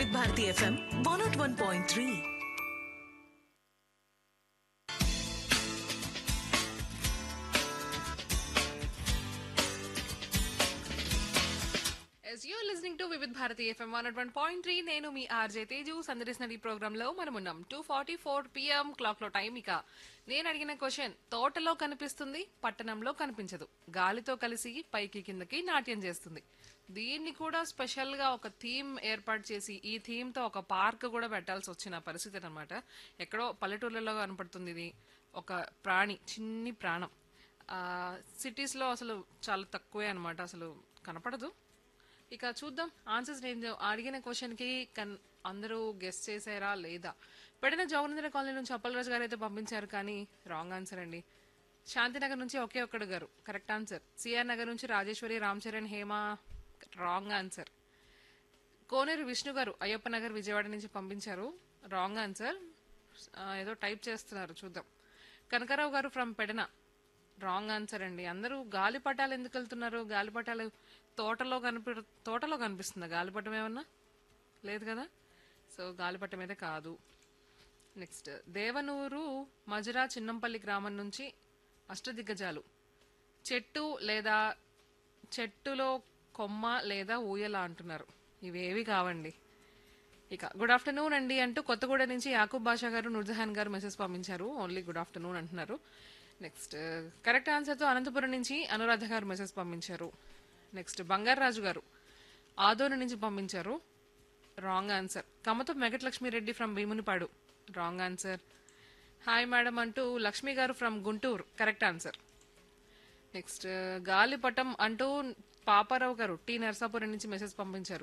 వివిధ Bharati FM one nought one point three as you listening to Vividh Bharati FM one one point three నేను మీ RJ Teju సందర్శన ఈ programme లో మనం ఉన్నాం two forty four PM clock లో టైం ఇక నేను అడిగిన క్వశ్చన్ తోటలో కనిపిస్తుంది పట్టణంలో కనిపించదు గాలితో కలిసి పైకి కిందకి నాట్యం చేస్తుంది దీన్ని కూడా స్పెషల్ గా ఒక థీమ్ ఏర్పాటు చేసి ఈ థీమ్ తో ఒక పార్క్ కూడా పెట్టాల్సి వచ్చిన పరిస్థితి అనమాట ఎక్కడో పల్లెటూర్లలో కనపడుతుంది ఇది ఒక ప్రాణి చిన్ని ప్రాణం సిటీస్ లో అసలు చాలా తక్కువే అనమాట అసలు కనపడదు ఇక చూద్దాం ఆన్సర్స్ నేను అడిగిన క్వశ్చన్ కి కన్ అందరూ గెస్ట్ చేశారా లేదా పెడిన జగనేంద్ర కాలనీ నుంచి అప్పలరాజు గారు అయితే పంపించారు కానీ రాంగ్ ఆన్సర్ అండి శాంతినగర్ నుంచి ఒకే ఒక్కడు గారు కరెక్ట్ ఆన్సర్ సిఆర్ నగర్ నుంచి రాజేశ్వరి రామ్ చరణ్ హేమ రాంగ్ ఆన్సర్ కోనేరు విష్ణు గారు అయ్యప్ప నగర్ విజయవాడ నుంచి పంపించారు రాంగ్ ఆన్సర్ ఏదో టైప్ చేస్తున్నారు చూద్దాం కనకారావు గారు ఫ్రమ్ పెడన రాంగ్ ఆన్సర్ అండి అందరూ గాలిపటాలు ఎందుకు వెళ్తున్నారు గాలిపటాలు తోటలో కనిపి తోటలో కనిపిస్తుందా గాలిపటం ఏమన్నా లేదు కదా సో గాలిపటం అయితే కాదు నెక్స్ట్ దేవనూరు మజురా చిన్నంపల్లి గ్రామం నుంచి అష్టదిగ్గజాలు చెట్టు లేదా చెట్టులో కొమ్మ లేదా ఊయల అంటున్నారు ఇవేవి కావండి ఇక గుడ్ ఆఫ్టర్నూన్ అండి అంటూ కొత్తగూడ నుంచి యాకూబ్ బాషా గారు నూర్జహాన్ గారు మెసేజ్ పంపించారు ఓన్లీ గుడ్ ఆఫ్టర్నూన్ అంటున్నారు నెక్స్ట్ కరెక్ట్ ఆన్సర్తో అనంతపురం నుంచి అనురాధ గారు మెసేజ్ పంపించారు నెక్స్ట్ బంగారాజు గారు ఆదోని నుంచి పంపించారు wrong answer Kamatham Venkatalakshmi from Bhimunipadu wrong answer hi madam అంటూ లక్ష్మి గారు from Guntur correct answer next గాలిపటం అంటూ పాపారావు గారు టీ నర్సాపురం నుంచి మెసేజ్ పంపించారు